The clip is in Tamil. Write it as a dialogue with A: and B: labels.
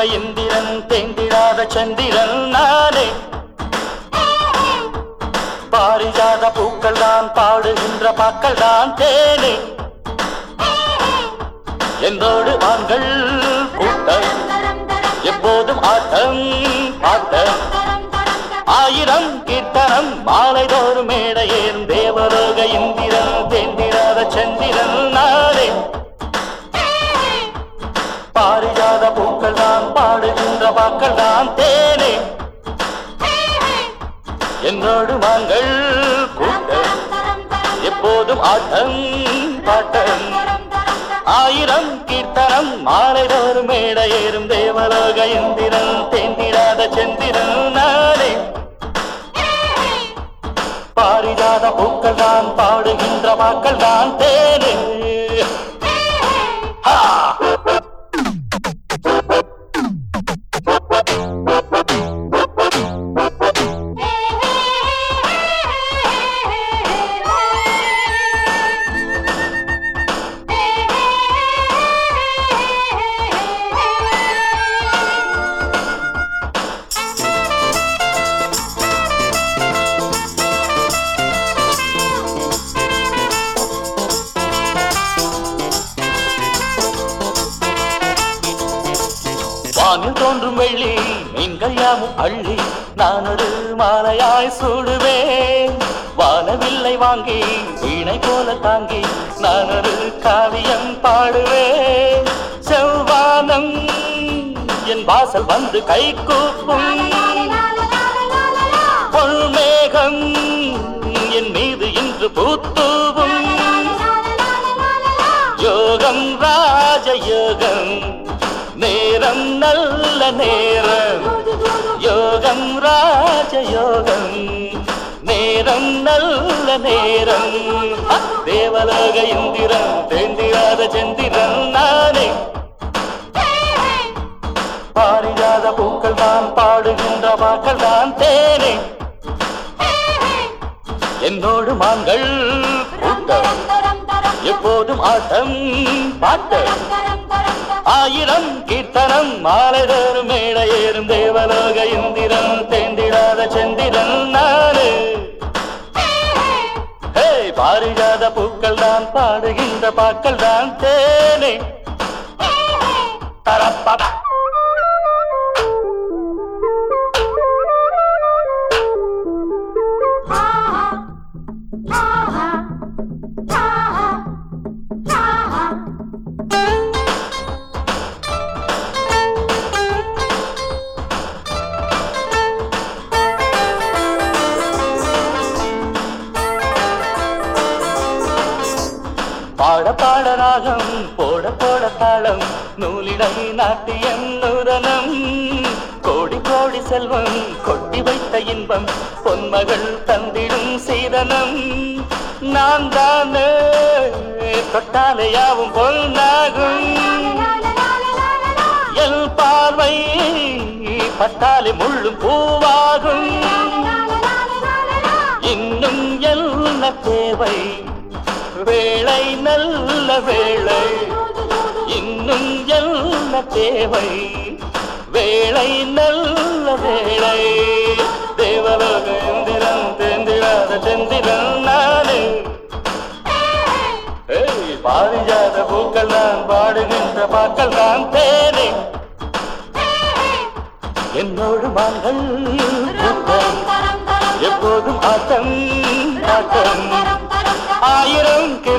A: இந்திரன் தேந்திடாத சந்திரன் நானே பாரிஜாத பூக்கள் தான் பாடுகின்ற பாக்கள் தான் தேனே என்னோடு ஆண்கள் கூட்டம் எப்போதும் ஆட்டம் ஆட்டம் ஆயிரம் கீர்த்தனம் மாலை தோறும் மேடையேறும் தேவலோக இந்திரன் தேந்திராத சந்திரன் நாளே பாரிஜாத பூக்கள் தான் பாடுகின்ற பாக்கள் தான் தேனே என்னோடு மான்கள் கூட்டம் எப்போதும் ஆட்டம் பாட்டம் ஆயிரம் கீர்த்தனம் மாலை தோறும் மேடையேறும் தேவலோக இந்திரன் தேந்திராத சந்திரன் நாளே பாரிஜாத பூக்கள் தான் பாடுகின்ற மக்கள் தான் தேனே ஹா! வானில் தோன்றும் வெள்ளி மீன்கள் யாவும் அள்ளி நான் ஒரு மாலையாய் சூடுவேன் வானவில்லை வாங்கி வீணை போல தாங்கி நான் ஒரு காவியம் பாடுவேன் செவ்வானம் என் வாசல் வந்து கை கூப்பும் பொன்மேகம் என் மீது இன்று பூத்தூவும் யோகம் ராஜ யோகம் நேரம் நல்ல நேரம் யோகம் ராஜ யோகம் நேரம் நல்ல நேரம் அ, தேவலோக இந்திரன் தேந்திராத சந்திரன் நானே பாரிஜாத பூக்கள் தான் பாடுகின்ற பாக்கள் தான் தேனே என்னோடு மான்கள் கூட்டம் எப்போதும் ஆட்டம் பாட்டம் ஆயிரம் கீர்த்தனம் மாலை தோறும் மேடையேறும் தேவலோக இந்திரன் தேந்திடாத சந்திரன் நானே ஹே பாரிஜாத பூக்கள் தான் பாடுகின்ற பாக்கள் தான் தேனே தரப்பா பாட பாட ராகம் போட போட தாளம் நூலிடை நாட்டியம் நூதனம் கோடி கோடி செல்வம் கொட்டி வைத்த இன்பம் பொன்மகள் தந்திடும் சீதனம் நான் தானே தொட்டாலே யாவும் பொன்னாகும் எல் பார்வை பட்டாலே முள்ளும் பூவாகும் இன்னும் என்ன தேவை வேளை நல்ல வேளை இன்னும் என்ன தேவை வேளை நல்ல வேளை தேவலோக இந்திரன் தேந்திராத சந்திரன் நானே ஏய், பாரிஜாத பூக்கள் தான் பாடுகின்ற பாக்கள் தான் தேனே என்னோடு மான்கள் கூட்டம் எப்போதும் ஆட்டம் ஆட்டம் ஆயிரம் கே